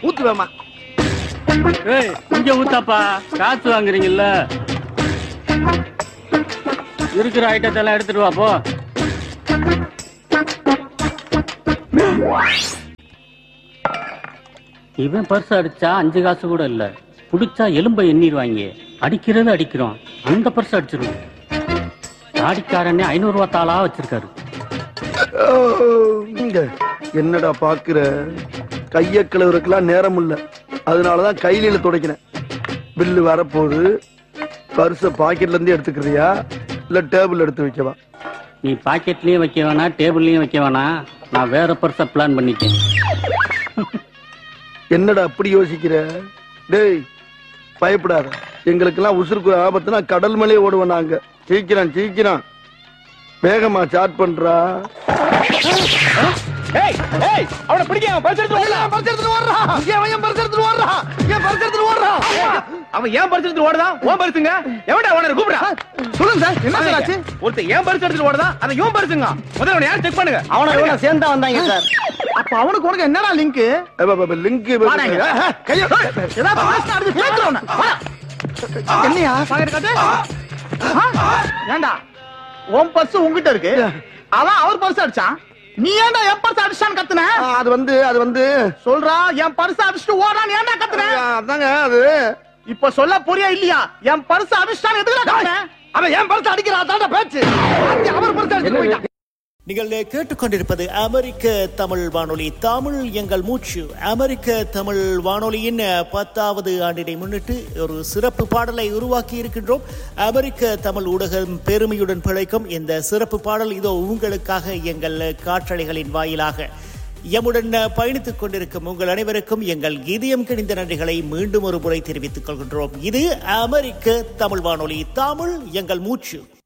ஊத்துவேமா ஏய் இங்க ஊத்தாப்பா காசு வாங்குறீங்கல்ல இருக்கிற ஐட்டத்தை எல்லாம் எடுத்துட்டு வா போ இவன் பர்ஸ் அடிச்சா அஞ்சு காசு கூட இல்ல புடிச்சா எலும்பை எண்ணிடுவாங்க அடிக்கிறது அடிக்கிறோம் அந்த பர்ஸ் அடிச்சிருவோம் தாடிக்காரனே ஐநூறு ரூபா தாளா வச்சிருக்காரு இங்க என்னடா பாக்குற கைய கிளவுறதுக்கெல்லாம் நேரம் இல்ல அதனாலதான் கையில துடைக்கிறேன் பில்லு வரப்போகுது பர்ஸ பாக்கெட்ல இருந்து எடுத்துக்கிறியா இல்ல டேபிள் எடுத்து வைக்கவா நீ பாக்கெட்லயும் வைக்க வேணாம் டேபிள்லயும் வைக்க வேணாம் நான் வேற பர்ஸ பிளான் பண்ணிட்டேன் என்னடா அப்படி யோசிக்கிற டேய் பயப்படாத எங்களுக்கெல்லாம் உசுருக்கு ஆபத்துனா கடல் மேலே ஓடுவோம் நாங்க சீக்கிரம் சீக்கிரம் வேகமா சாட் பண்றா ஏய் ஏய் அவனை பிடிக்க அவன் பரிசு எடுத்து ஓடுறான் பர்ஸ் எடுத்துட்டு ஓடுறான் என் பர்ஸ் எடுத்துட்டு ஓடுறான் என் பர்ஸ் எடுத்துட்டு ஓடுறான் அவன் ஏன் பரிசு எடுத்து ஓடுதான் உன் பரிசுங்க எவன்டா அவனை கூப்பிடா சொல்லுங்க சார் என்ன சார் ஆச்சு ஒருத்தன் ஏன் பரிசு எடுத்துட்டு ஓடுதான் அதை இவன் பரிசுங்க முதல்ல அவனை யாரும் செக் பண்ணுங்க அவனை இவனை சேர்ந்தா வந்தாங்க சார் அப்ப அவனுக்கு உனக்கு என்னடா லிங்க் லிங்க் கைய என்னையா ஏண்டா உன் பர்ஸ் உங்ககிட்ட இருக்கு அவன் அவர் பர்ஸ் அடிச்சான் நீ ஏன்டா என் பர்ஸ் அடிச்சான்னு கத்துன அது வந்து அது வந்து சொல்றா என் பர்ஸ் அடிச்சுட்டு ஓடான்னு ஏன்டா கத்துன அதாங்க அது இப்ப சொல்ல புரியா இல்லையா என் பர்ஸ் அடிச்சிட்டான்னு எதுக்குடா கத்துன அவன் என் பர்ஸ் அடிக்கிறான் தாண்டா பேச்சு அவர் பர்ஸ் அடிச்சு போயிட்டான் நீங்கள் கேட்டுக்கொண்டிருப்பது அமெரிக்க தமிழ் வானொலி தமிழ் எங்கள் மூச்சு அமெரிக்க தமிழ் வானொலியின் பத்தாவது ஆண்டினை முன்னிட்டு ஒரு சிறப்பு பாடலை உருவாக்கி இருக்கின்றோம் அமெரிக்க தமிழ் ஊடகம் பெருமையுடன் பிழைக்கும் இந்த சிறப்பு பாடல் இதோ உங்களுக்காக எங்கள் காற்றலைகளின் வாயிலாக எம்முடன் பயணித்துக் கொண்டிருக்கும் உங்கள் அனைவருக்கும் எங்கள் இதயம் கிணிந்த நன்றிகளை மீண்டும் ஒரு முறை தெரிவித்துக் கொள்கின்றோம் இது அமெரிக்க தமிழ் வானொலி தமிழ் எங்கள் மூச்சு